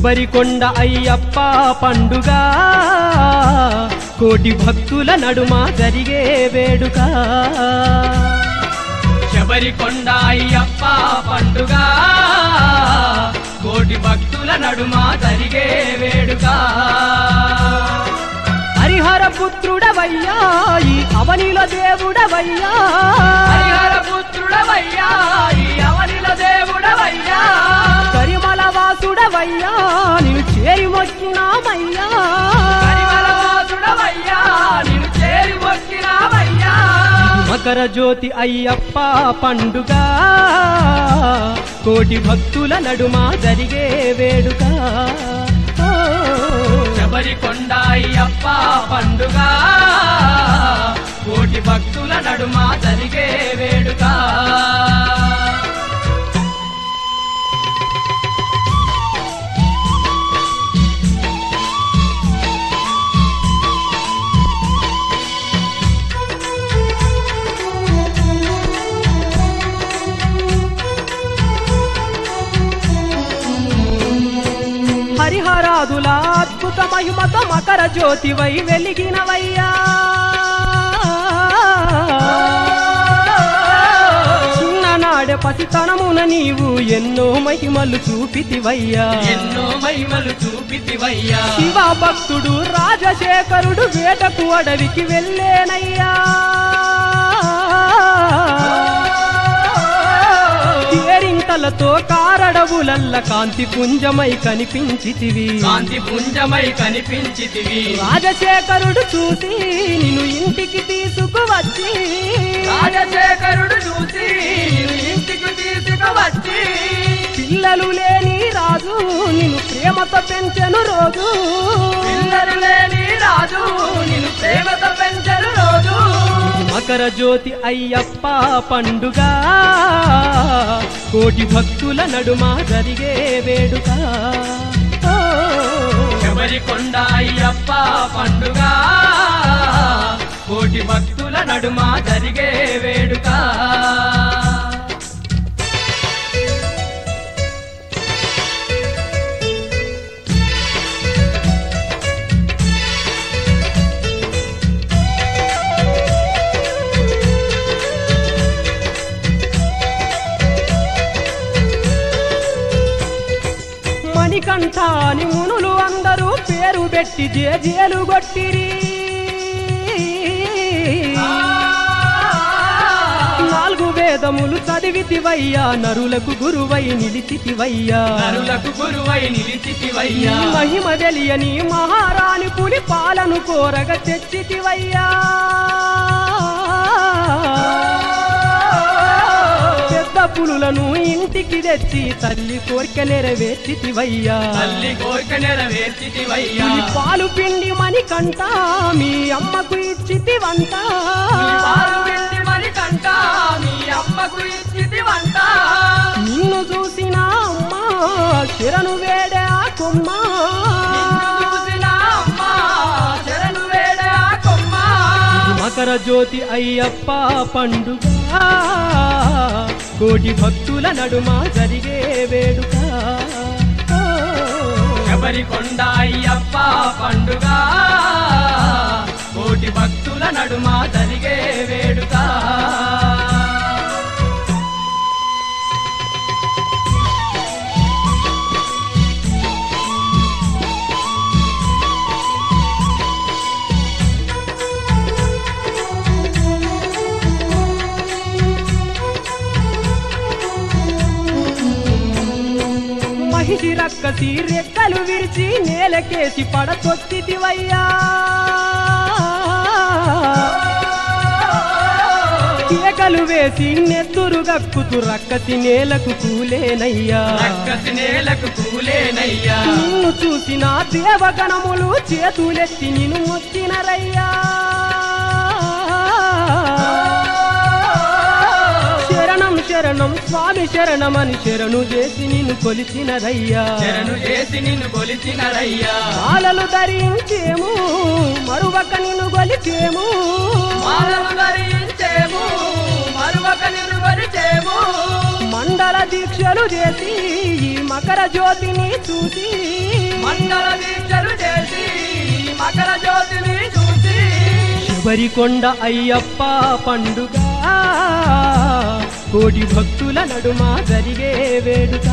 శబరికొండ అయ్యప్ప పండుగ కోటి భక్తుల నడుమ జరిగే వేడుక శబరికొండ అయ్యప్ప పండుగ కోటి భక్తుల నడుమ జరిగే వేడుక హరిహర పుత్రుడవయ్యా ఈ అవనిల దేవుడవయ్యా హరిహర పుత్రుడవయ్యా ఈ అవనిల దేవుడవయ్యా కరిమల వాసుడవయ్యా నిన్ను చేరి మొక్కినామయ్యా కరిమలవాసుడవయ్యా నిన్ను చేరి మొక్కినామయ్యా మకర జ్యోతి అయ్యప్ప పండుగ కోటి భక్తుల నడుమ జరిగే వేడుక ఓ. శబరికొండ అయ్యప్ప పండుగ కోటి భక్తుల నడుమ జరిగే వేడుక హరిహరాదుల అద్భుత మహిమతో మకర జ్యోతివై వెలిగినవయ్యా చిన్ననాడే పసితనమున నీవు ఎన్నో మహిమలు చూపితివయ్యా ఎన్నో మహిమలు చూపితివయ్యా శివ భక్తుడు రాజశేఖరుడు వేటకు అడవికి వెళ్ళేనయ్యా కేరింతలతో కారడవులల్ల కాంతి పుంజమై కనిపించితివి కాంతి పుంజమై కనిపించితివి రాజశేఖరుడు చూసి నిన్ను ఇంటికి తీసుకువచ్చి రాజశేఖరుడు చూసి నిన్ను ఇంటికి తీసుకువచ్చి పిల్లలు లేని రాజు నిన్ను ప్రేమతో పెంచెను రోజు పిల్లలు లేని రాజు నిన్ను ప్రేమతో పెంచరు రోజు మకర జ్యోతి అయ్యప్ప పండుగ కోటి భక్తుల నడుమ జరిగే వేడుక ఓ. శబరికొండ అయ్యప్ప పండుగ కోటి భక్తుల నడుమ జరిగే వేడుక మణికంఠ అని మునులు అందరూ పేరు పెట్టి జేజేలు కొట్టిరి నాలుగు వేదములు చదివితివయ్యా నరులకు గురువై నిలిచితివయ్యా నరులకు గురువై నిలిచితివయ్యా నీ మహిమ తెలియని మహారాణి పులి పాలను కోరగ తెచ్చితివయ్యా పెద్ద పులులను ఇంటికి తెచ్చి తల్లి కోరిక నెరవేర్చితివయ్యా తల్లి కోరిక నెరవేర్చితివయ్యా పులి పాలు పిండి మని కంట మీ అమ్మకు ఇచ్చితివంట పులి పాలు పిండి మరి కంట మీ అమ్మకు ఇచ్చితివంట నిన్ను చూసిన అమ్మ శరణు వేడే ఆ కొమ్మ నిన్ను చూసిన అమ్మ శరణు వేడే ఆ కొమ్మ మకర జ్యోతి అయ్యప్ప పండుగ కోటి భక్తుల నడుమ జరిగే వేడుక ఓ. శబరికొండ అయ్యప్ప పండుగ కోటి భక్తుల నడుమ జరిగే వేడుక మహిషి రక్కసి రెక్కలు విరిచి నేలకేసి పడతొత్తివయ్యా కేకలు వేసి నెత్తురు గక్కుతు రక్కసి నేలకు కూలేనయ్యా రక్కసి నేలకు కూలేనయ్యా నిన్ను చూసిన దేవగణములు చేతులెత్తి నిన్ను మొక్కినరయ్యా శరణం శరణం స్వామి శరణమని శరణు చేసి నిన్ను కొలిచినరయ్యా శరణు చేసి నిన్ను కొలిచినరయ్యా మాలలు ధరించేము మరువక నిన్ను గొలిచేము మాలలు ధరించేము మరువక నిన్ను కొలిచేము మండల దీక్షలు చేసి ఈ మకర జ్యోతిని చూసి మండల దీక్షలు చేసి మకర జ్యోతిని చూసి శబరికొండ అయ్యప్ప పండుగ కోటి భక్తుల నడుమ జరిగే వేడుక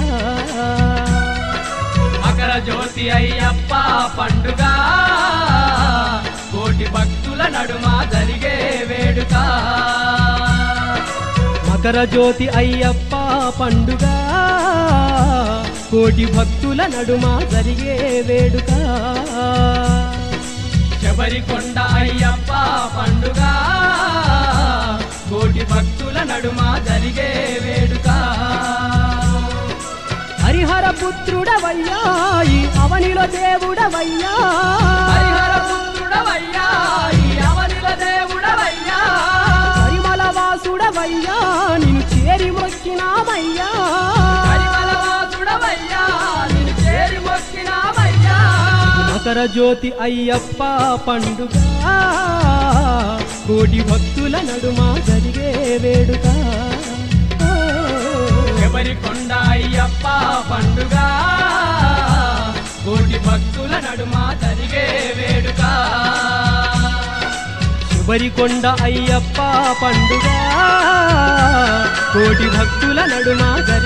మకర జ్యోతి అయ్యప్ప పండుగ కోటి భక్తుల నడుమ జరిగే వేడుక మకర జ్యోతి అయ్యప్ప పండుగ కోటి భక్తుల నడుమ జరిగే వేడుక శబరికొండ అయ్యప్ప పండుగ కోటి భక్తుల నడుమ జరిగే వేడుక హరిహర పుత్రుడవయ్యా ఈ అవనిలో దేవుడవయ్యా హరిహర పుత్రుడవయ్యా ఈ అవనిల దేవుడవయ్యా పరిమళ వాసుడవయ్యా నిన్ను చేరి మొక్కినామయ్యా పరిమళవాసుడవయ్యా నిన్ను చేరి మొక్కినామయ్యా మకర జ్యోతి అయ్యప్ప పండుగ కోటి భక్తుల నడుమ జరిగే వేడుక శబరికొండ అయ్యప్ప పండుగ కోటి భక్తుల నడుమ జరిగే వేడుక శబరికొండ అయ్యప్ప పండుగ కోటి భక్తుల నడుమ జరిగే